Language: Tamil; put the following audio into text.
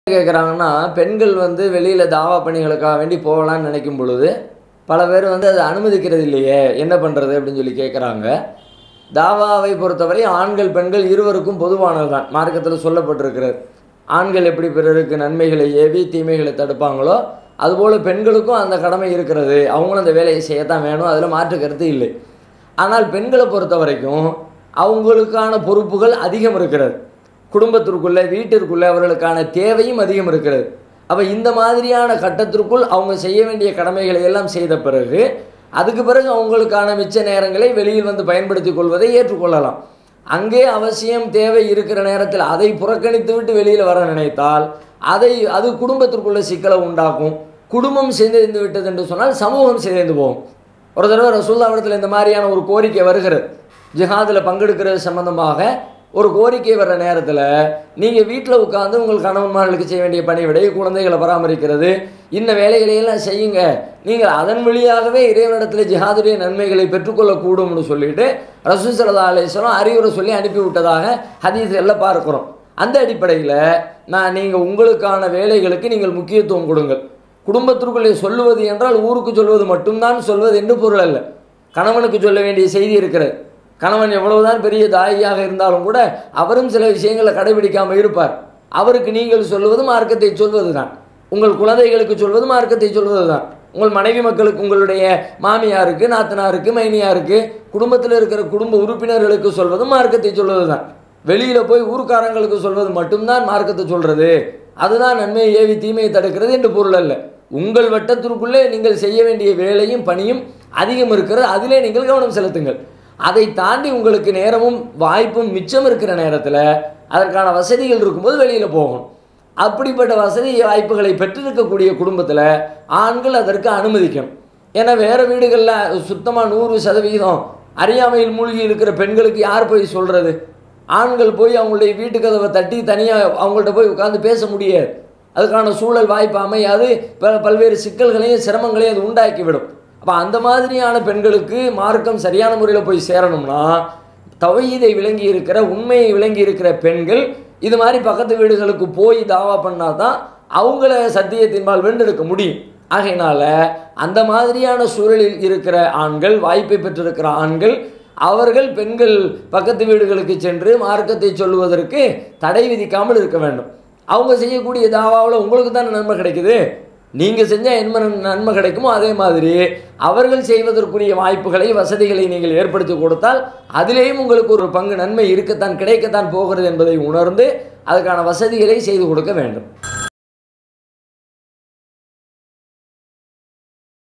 கேட்குறாங்கன்னா பெண்கள் வந்து வெளியில் தாவா பணிகளுக்காக வேண்டி போகலான்னு நினைக்கும் பொழுது பல பேர் வந்து அதை அனுமதிக்கிறது இல்லையே என்ன பண்ணுறது அப்படின்னு சொல்லி கேட்குறாங்க தாவாவை பொறுத்தவரை ஆண்கள் பெண்கள் இருவருக்கும் பொதுவானது தான் மார்க்கத்தில் சொல்லப்பட்டிருக்கிறது ஆண்கள் எப்படி பிறருக்கு நன்மைகளை ஏவி தீமைகளை தடுப்பாங்களோ அதுபோல் பெண்களுக்கும் அந்த கடமை இருக்கிறது அவங்களும் அந்த வேலையை செய்யத்தான் வேணும் அதில் மாற்று கருத்து இல்லை ஆனால் பெண்களை பொறுத்த வரைக்கும் அவங்களுக்கான பொறுப்புகள் அதிகம் இருக்கிறது குடும்பத்திற்குள்ளே வீட்டிற்குள்ளே அவர்களுக்கான தேவையும் அதிகம் இருக்கிறது அப்போ இந்த மாதிரியான கட்டத்திற்குள் அவங்க செய்ய வேண்டிய கடமைகளை எல்லாம் செய்த பிறகு அதுக்கு பிறகு அவங்களுக்கான மிச்ச நேரங்களை வெளியில் வந்து பயன்படுத்தி கொள்வதை ஏற்றுக்கொள்ளலாம் அங்கே அவசியம் தேவை இருக்கிற நேரத்தில் அதை புறக்கணித்து விட்டு வெளியில் வர நினைத்தால் அதை அது குடும்பத்திற்குள்ள சிக்கலை உண்டாக்கும் குடும்பம் சிதைந்து விட்டது என்று சொன்னால் சமூகம் சிதைந்து போகும் ஒரு தடவை ரசூல்லாவிடத்தில் இந்த மாதிரியான ஒரு கோரிக்கை வருகிறது ஜிஹாதில் பங்கெடுக்கிறது சம்பந்தமாக ஒரு கோரிக்கை வர்ற நேரத்தில் நீங்கள் வீட்டில் உட்காந்து உங்கள் கணவன்மார்களுக்கு செய்ய வேண்டிய பணிவிடை குழந்தைகளை பராமரிக்கிறது இந்த வேலைகளையெல்லாம் செய்யுங்க நீங்கள் அதன் வழியாகவே இறைவனிடத்தில் ஜிஹாதுடைய நன்மைகளை பெற்றுக்கொள்ளக்கூடும்னு சொல்லிட்டு ரசூல் சல்லா அலிஸ்லாம் அறிவுரை சொல்லி அனுப்பி விட்டதாக ஹதீஸ்களில் பார்க்குறோம் அந்த அடிப்படையில் நான் நீங்கள் உங்களுக்கான வேலைகளுக்கு நீங்கள் முக்கியத்துவம் கொடுங்கள் குடும்பத்திற்குள்ளே சொல்லுவது என்றால் ஊருக்கு சொல்வது மட்டும்தான் சொல்வது என்று பொருள் அல்ல கணவனுக்கு சொல்ல வேண்டிய செய்தி இருக்கிறது கணவன் எவ்வளவுதான் பெரிய தாயாக இருந்தாலும் கூட அவரும் சில விஷயங்களை கடைபிடிக்காமல் இருப்பார் அவருக்கு நீங்கள் சொல்வது மார்க்கத்தை சொல்வது தான் உங்கள் குழந்தைகளுக்கு சொல்வது மார்க்கத்தை சொல்வது தான் உங்கள் மனைவி மக்களுக்கு உங்களுடைய மாமியாருக்கு நாத்தனாருக்கு மைனியாருக்கு குடும்பத்தில் இருக்கிற குடும்ப உறுப்பினர்களுக்கு சொல்வது மார்க்கத்தை சொல்வது தான் வெளியில் போய் ஊர்க்காரங்களுக்கு சொல்வது மட்டும்தான் மார்க்கத்தை சொல்கிறது அதுதான் நன்மையை ஏவி தீமையை தடுக்கிறது என்று பொருள் அல்ல உங்கள் வட்டத்திற்குள்ளே நீங்கள் செய்ய வேண்டிய வேலையும் பணியும் அதிகம் இருக்கிறது அதிலே நீங்கள் கவனம் செலுத்துங்கள் அதை தாண்டி உங்களுக்கு நேரமும் வாய்ப்பும் மிச்சம் இருக்கிற நேரத்தில் அதற்கான வசதிகள் இருக்கும்போது வெளியில் போகணும் அப்படிப்பட்ட வசதி வாய்ப்புகளை பெற்றிருக்கக்கூடிய குடும்பத்தில் ஆண்கள் அதற்கு அனுமதிக்கணும் ஏன்னா வேறு வீடுகளில் சுத்தமாக நூறு சதவீதம் அறியாமையில் மூழ்கி இருக்கிற பெண்களுக்கு யார் போய் சொல்கிறது ஆண்கள் போய் அவங்களுடைய வீட்டு கதவை தட்டி தனியாக அவங்கள்ட்ட போய் உட்காந்து பேச முடியாது அதுக்கான சூழல் வாய்ப்பு அமையாது ப பல்வேறு சிக்கல்களையும் சிரமங்களையும் அது உண்டாக்கிவிடும் அப்போ அந்த மாதிரியான பெண்களுக்கு மார்க்கம் சரியான முறையில் போய் சேரணும்னா தவீதை விளங்கி இருக்கிற உண்மையை விளங்கி இருக்கிற பெண்கள் இது மாதிரி பக்கத்து வீடுகளுக்கு போய் தாவா பண்ணால் தான் அவங்கள சத்தியத்தின்பால் வென்றெடுக்க முடியும் ஆகையினால அந்த மாதிரியான சூழலில் இருக்கிற ஆண்கள் வாய்ப்பை பெற்றிருக்கிற ஆண்கள் அவர்கள் பெண்கள் பக்கத்து வீடுகளுக்கு சென்று மார்க்கத்தை சொல்லுவதற்கு தடை விதிக்காமல் இருக்க வேண்டும் அவங்க செய்யக்கூடிய தாவாவில் உங்களுக்கு தானே நன்மை கிடைக்குது நீங்கள் செஞ்சால் என்ன நன்மை கிடைக்குமோ அதே மாதிரி அவர்கள் செய்வதற்குரிய வாய்ப்புகளை வசதிகளை நீங்கள் ஏற்படுத்தி கொடுத்தால் அதிலேயும் உங்களுக்கு ஒரு பங்கு நன்மை இருக்கத்தான் கிடைக்கத்தான் போகிறது என்பதை உணர்ந்து அதுக்கான வசதிகளை செய்து கொடுக்க வேண்டும்